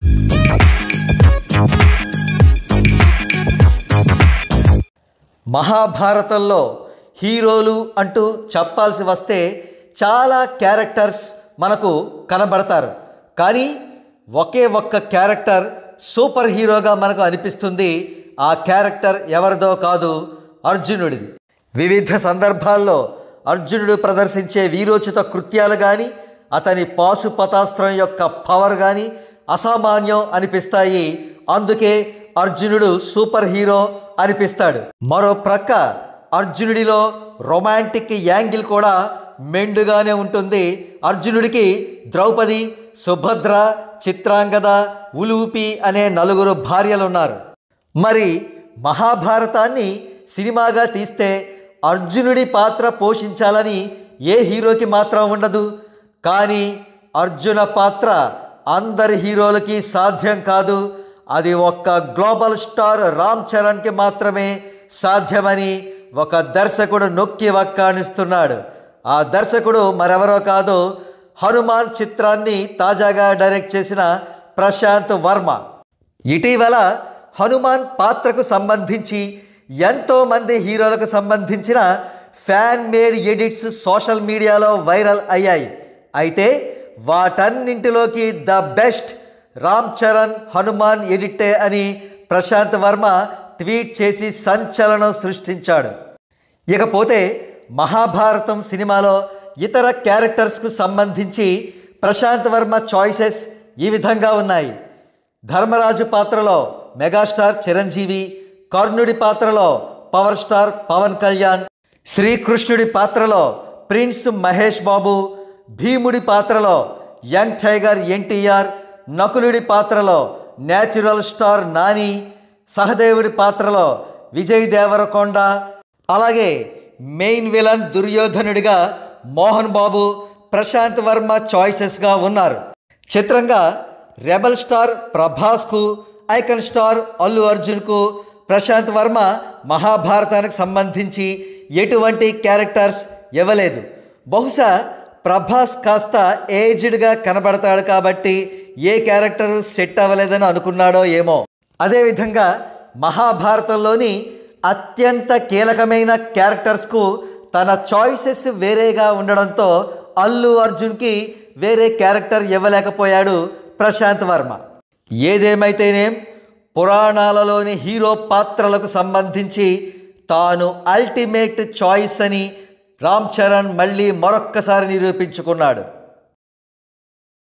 మహాభారతంలో హీరోలు అంటూ చెప్పాల్సి వస్తే చాలా క్యారెక్టర్స్ మనకు కనబడతారు కానీ ఒకే ఒక్క క్యారెక్టర్ సూపర్ హీరోగా మనకు అనిపిస్తుంది ఆ క్యారెక్టర్ ఎవరిదో కాదు అర్జునుడిది వివిధ సందర్భాల్లో అర్జునుడు ప్రదర్శించే వీరోచిత కృత్యాలు కానీ అతని పాశుపతాస్త్రం యొక్క పవర్ కానీ అసామాన్యం అనిపిస్తాయి అందుకే అర్జునుడు సూపర్ హీరో అనిపిస్తాడు మరో ప్రక్క అర్జునుడిలో రొమాంటిక్ యాంగిల్ కూడా మెండుగానే ఉంటుంది అర్జునుడికి ద్రౌపది సుభద్ర చిత్రాంగద ఉలూపి అనే నలుగురు భార్యలున్నారు మరి మహాభారతాన్ని సినిమాగా తీస్తే అర్జునుడి పాత్ర పోషించాలని ఏ హీరోకి మాత్రం ఉండదు కానీ అర్జున పాత్ర అందరి హీరోలకి సాధ్యం కాదు అది ఒక్క గ్లోబల్ స్టార్ రామ్ చరణ్కి మాత్రమే సాధ్యమని ఒక దర్శకుడు నొక్కి వక్కాణిస్తున్నాడు ఆ దర్శకుడు మరెవరో కాదు హనుమాన్ చిత్రాన్ని తాజాగా డైరెక్ట్ చేసిన ప్రశాంత్ వర్మ ఇటీవల హనుమాన్ పాత్రకు సంబంధించి ఎంతోమంది హీరోలకు సంబంధించిన ఫ్యాన్ మేడ్ ఎడిట్స్ సోషల్ మీడియాలో వైరల్ అయ్యాయి అయితే వాటన్నింటిలోకి ద బెస్ట్ రామ్ చరణ్ హనుమాన్ ఎడిటే అని ప్రశాంత్ వర్మ ట్వీట్ చేసి సంచలనం సృష్టించాడు ఇకపోతే మహాభారతం సినిమాలో ఇతర క్యారెక్టర్స్కు సంబంధించి ప్రశాంత్ వర్మ చాయిసెస్ ఈ విధంగా ఉన్నాయి ధర్మరాజు పాత్రలో మెగాస్టార్ చిరంజీవి కర్ణుడి పాత్రలో పవర్ స్టార్ పవన్ కళ్యాణ్ శ్రీకృష్ణుడి పాత్రలో ప్రిన్స్ మహేష్ బాబు భీముడి పాత్రలో యంగ్ టైగర్ ఎన్టీఆర్ నకులుడి పాత్రలో న్యాచురల్ స్టార్ నాని సహదేవుడి పాత్రలో విజయ్ దేవరకొండ అలాగే మెయిన్ విలన్ దుర్యోధనుడిగా మోహన్ బాబు ప్రశాంత్ వర్మ చాయిసెస్గా ఉన్నారు చిత్రంగా రెబల్ స్టార్ ప్రభాస్కు ఐకన్ స్టార్ అల్లు అర్జున్కు ప్రశాంత్ వర్మ మహాభారతానికి సంబంధించి ఎటువంటి క్యారెక్టర్స్ ఇవ్వలేదు బహుశా ప్రభాస్ కాస్త ఏజ్డ్గా కనబడతాడు కాబట్టి ఏ క్యారెక్టర్ సెట్ అవ్వలేదని అనుకున్నాడో ఏమో అదేవిధంగా మహాభారతంలోని అత్యంత కీలకమైన క్యారెక్టర్స్కు తన చాయిసెస్ వేరేగా ఉండడంతో అల్లు అర్జున్కి వేరే క్యారెక్టర్ ఇవ్వలేకపోయాడు ప్రశాంత్ వర్మ ఏదేమైతేనేం పురాణాలలోని హీరో పాత్రలకు సంబంధించి తాను అల్టిమేట్ చాయిస్ అని రామ్ చరణ్ మళ్ళీ మరొక్కసారి నిరూపించుకున్నాడు